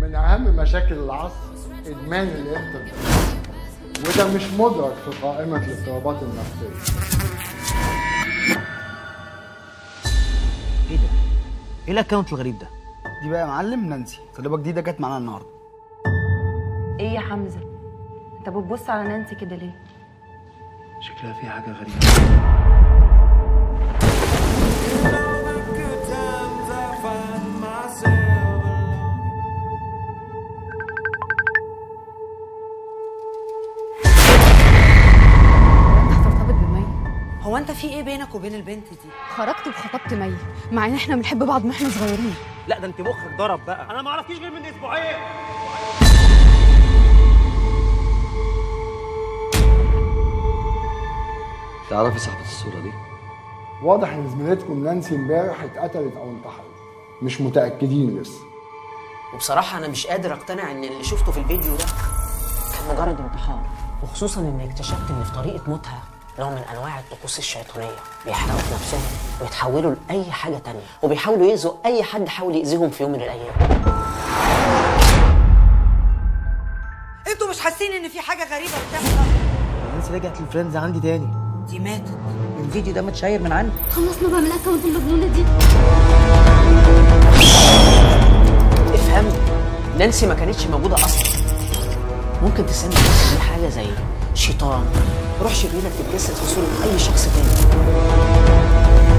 من اهم مشاكل العصر ادمان الانترنت وده مش مدرك في قائمه الاضطرابات النفسيه ايه ده؟ ايه الاكونت الغريب ده؟ دي بقى يا معلم نانسي طالبه جديده جت معانا النهارده ايه يا حمزه انت بتبص على نانسي كده ليه شكلها في حاجه غريبه انت هترتبط بمي هو انت في ايه بينك وبين البنت دي خرجت وخطبت مي مع ان احنا بنحب بعض من احنا صغيرين لا ده انت مخك ضرب بقى انا ما اعرفكيش غير من اسبوعين تعرفي صاحبة الصورة دي؟ واضح ان زميلتكم نانسي امبارح اتقتلت او انتحرت مش متاكدين لسه وبصراحه انا مش قادر اقتنع ان اللي شفته في الفيديو ده كان مجرد انتحار وخصوصا ان اكتشفت ان في طريقه موتها نوع من انواع الطقوس الشيطانيه بيحرقوا في نفسهم ويتحولوا لاي حاجه تانية وبيحاولوا يأذوا اي حد حاول يأذيهم في يوم من الايام انتوا مش حاسين ان في حاجه غريبه بتحصل نانسي رجعت الفريندز عندي تاني دي ماتت الفيديو ده متشير من عندي خلصنا بقى من الاكونت المجنونه دي افهم نانسي ما كانتش موجودة أصلا ممكن تسمي نانسي دي حاجة زي شيطان روح شريرة بتتجسد في صورة أي شخص تاني